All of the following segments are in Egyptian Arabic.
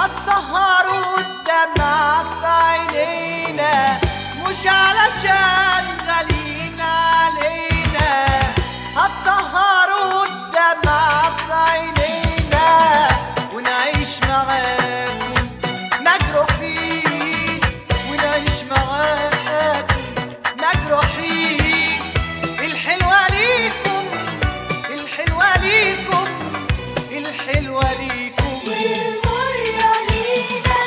هتسهروا الدمع في عينينا مش علشان غاليين علينا هتسهروا الدمع في عينينا ونعيش معاكم مجروحين ونعيش معاكم مجروحين الحلوة ليكم الحلوة ليكم الحلوة ليكم والمرة لينا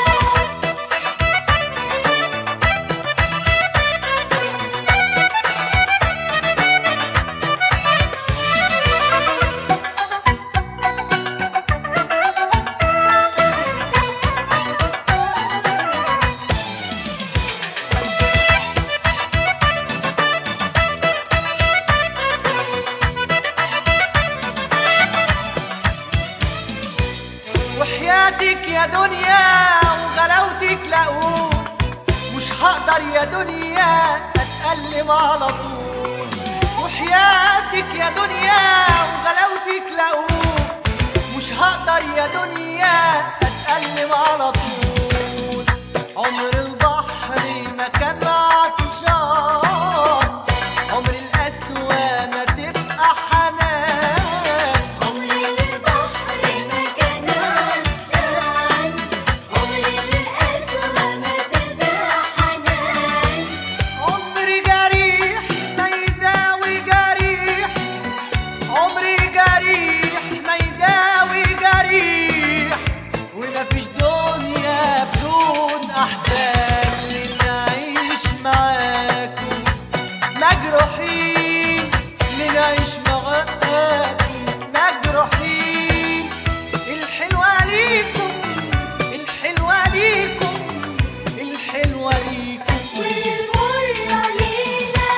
وحياتك يا دنيا وغلاوتك لاقول مش هقدر يا دنيا اتألم على طول وحياتك يا دنيا وغلاوتك لاقول مش هقدر يا دنيا اتألم على طول عمر البحر ما كان عطشان عمر القسوة ما تبقى حنان عمر البحر ما كان عطشان عمر القسوة ما تبقى حنان عمري جريح ما يداوي جريح عمري جريح ما يداوي جريح ومفيش دنيا بدون احزان لنعيش معاكم مجروحين لنعيش معاكم مجروحين الحلوة ليكم الحلوة ليكم الحلوة ليكم والمرة لينا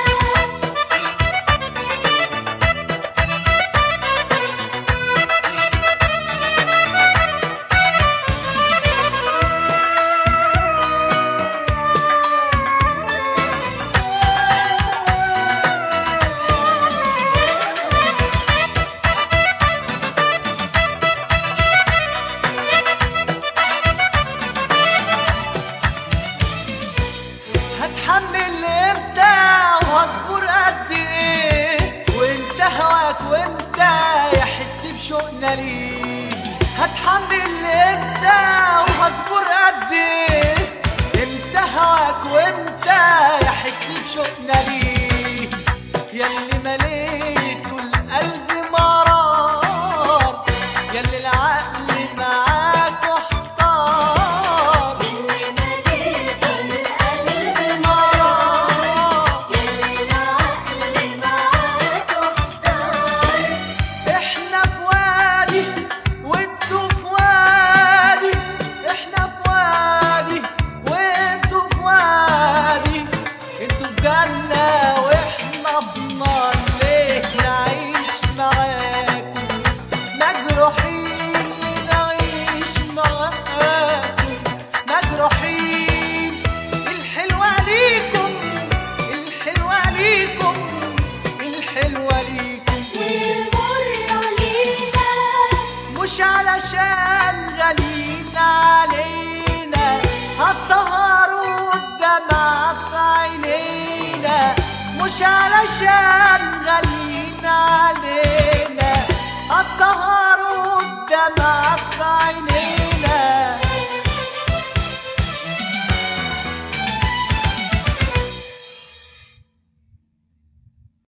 هتحمل امتى وهصبر قد ايه وانت هواك وانت يحس بشوقنا ليه هتحمل امتى وهصبر قد ايه امتى هواك وانت يحس بشوقنا ليه ياللي مليت القلب مرار ياللي العقل معاك احتار اللي مليت القلب مرار يلي العقل معاك احتار احنا في وادي وانتوا في وادي احنا في وادي وانتوا في وادي انتوا في جنة واحنا في نار ليه نعيش معاكم مجروحين نعيش معاكم مجروحين الحلوة ليكم الحلوة ليكم الحلوة ليكم والمرة لينا مش علشان غاليين علينا هتسهروا الدمع في عينينا مش علشان غاليين علينا هتسهروا